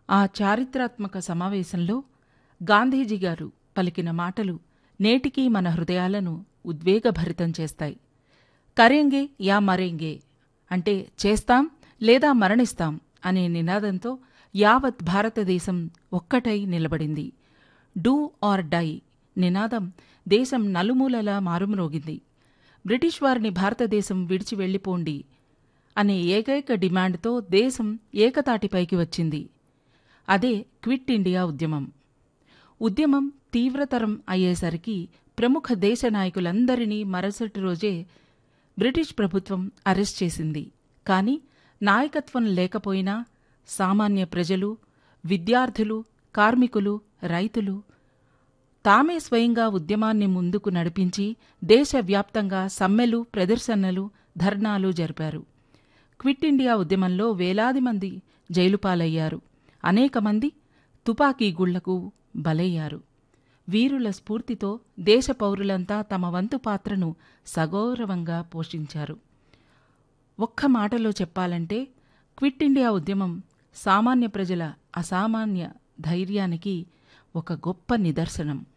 ఆ చారిత్రాత్మక సమావేశంలో గాంధీజీ గారు పలికిన మాటలు నేటికీ మన హృదయాలను ఉద్వేగభరితం చేస్తాయి కరేంగే యా మరేంగే అంటే చేస్తాం లేదా మరణిస్తాం అనే నినాదంతో యావత్ భారతదేశం ఒక్కటై నిలబడింది డూ ఆర్ డై నినాదం దేశం నలుమూలలా మారుమ్రోగింది బ్రిటిష్ వారిని భారతదేశం విడిచి వెళ్ళిపోండి అనే ఏకైక డిమాండ్తో దేశం ఏకతాటిపైకి వచ్చింది అదే క్విట్ ఇండియా ఉద్యమం ఉద్యమం తీవ్రతరం అయ్యేసరికి ప్రముఖ దేశ నాయకులందరినీ మరుసటి రోజే బ్రిటిష్ ప్రభుత్వం అరెస్ట్ చేసింది కానీ నాయకత్వం లేకపోయినా సామాన్య ప్రజలు విద్యార్థులు కార్మికులు రైతులు తామే స్వయంగా ఉద్యమాన్ని ముందుకు నడిపించి దేశవ్యాప్తంగా సమ్మెలు ప్రదర్శనలు ధర్నాలు జరిపారు క్విట్ ఇండియా ఉద్యమంలో వేలాది మంది జైలుపాలయ్యారు అనేక మంది తుపాకీ గుళ్లకు బలయ్యారు వీరుల స్ఫూర్తితో దేశ పౌరులంతా తమ వంతు పాత్రను సగౌరవంగా పోషించారు ఒక్క మాటలో చెప్పాలంటే క్విట్ ఇండియా ఉద్యమం సామాన్య ప్రజల అసామాన్య ధైర్యానికి ఒక గొప్ప నిదర్శనం